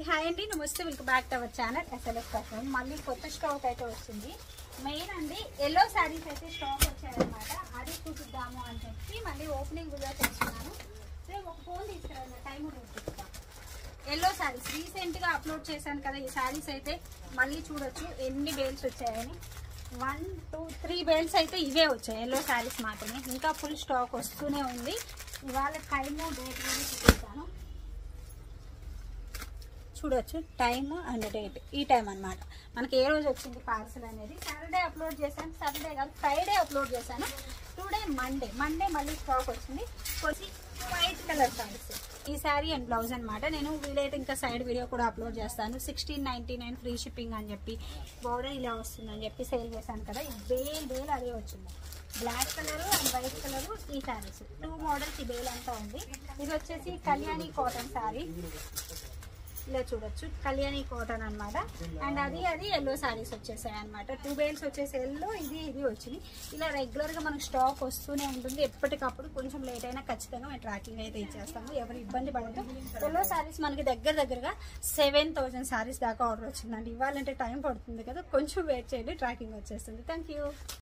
hi అండి నమస్తే welcome back to our channel S L S fashion మళ్ళీ కొత్త స్టాక్ అయితే వచ్చింది మెయిన్ అండి ఎల్లో శారీస్ అయితే స్టాక్ వచ్చాయన్నమాట అది చూపిద్దాము అని చెప్పి మళ్ళీ ఓపెనింగ్ కూడా చేస్తున్నాను రేపు ఒక ఫోన్ తీసుకురండి టైం చూపిస్తా ఎల్లో శారీస్ రీసెంట్గా అప్లోడ్ చేశాను కదా ఈ శారీస్ అయితే మళ్ళీ చూడొచ్చు ఎన్ని బేల్స్ వచ్చాయని వన్ టూ త్రీ బేల్స్ అయితే ఇవే వచ్చాయి ఎల్లో శారీస్ మాత్రమే ఇంకా ఫుల్ స్టాక్ వస్తూనే ఉంది ఇవాళ టైము డేట్ కూడా చూపిస్తాను చూడొచ్చు టైమ్ అండ్ డేట్ ఈ టైం అన్నమాట మనకి ఏ రోజు వచ్చింది పార్సల్ అనేది సాటర్డే అప్లోడ్ చేశాను సాటర్డే కాదు ఫ్రైడే అప్లోడ్ చేశాను టుడే మండే మండే మళ్ళీ స్టాక్ వచ్చింది వచ్చి వైట్ కలర్ సారీస్ ఈ శారీ అండ్ బ్లౌజ్ అనమాట నేను వీలైతే ఇంకా సైడ్ వీడియో కూడా అప్లోడ్ చేస్తాను sixteen ninety nine free shipping అని చెప్పి బోర్డర్ ఇలా వస్తుందని చెప్పి సేల్ చేశాను కదా ఈ బేల్ బేల్ అదే వచ్చింది black colour and white colour ఈ శారీస్ టూ మోడల్స్ ఈ బేల్ అంతా ఉంది ఇది వచ్చేసి కళ్యాణి కాటన్ శారీ ఇలా చూడొచ్చు కళ్యాణి కాటన్ అన్నమాట అండ్ అది అది ఎల్లో శారీస్ వచ్చేసాయి అనమాట టూ బేల్స్ వచ్చేసి ఎల్లో ఇది ఇది వచ్చింది ఇలా రెగ్యులర్గా మనకు స్టాక్ వస్తూనే ఉంటుంది ఎప్పటికప్పుడు కొంచెం లేట్ అయినా ఖచ్చితంగా మేము ట్రాకింగ్ అయితే ఇచ్చేస్తాము ఎవరు ఇబ్బంది పడదు ఎల్లో శారీస్ మనకి దగ్గర దగ్గరగా సెవెన్ థౌజండ్ శారీస్ దాకా ఆర్డర్ వచ్చిందండి ఇవ్వాలంటే టైం పడుతుంది కదా కొంచెం వెయిట్ చేయండి ట్రాకింగ్ వచ్చేస్తుంది థ్యాంక్ యూ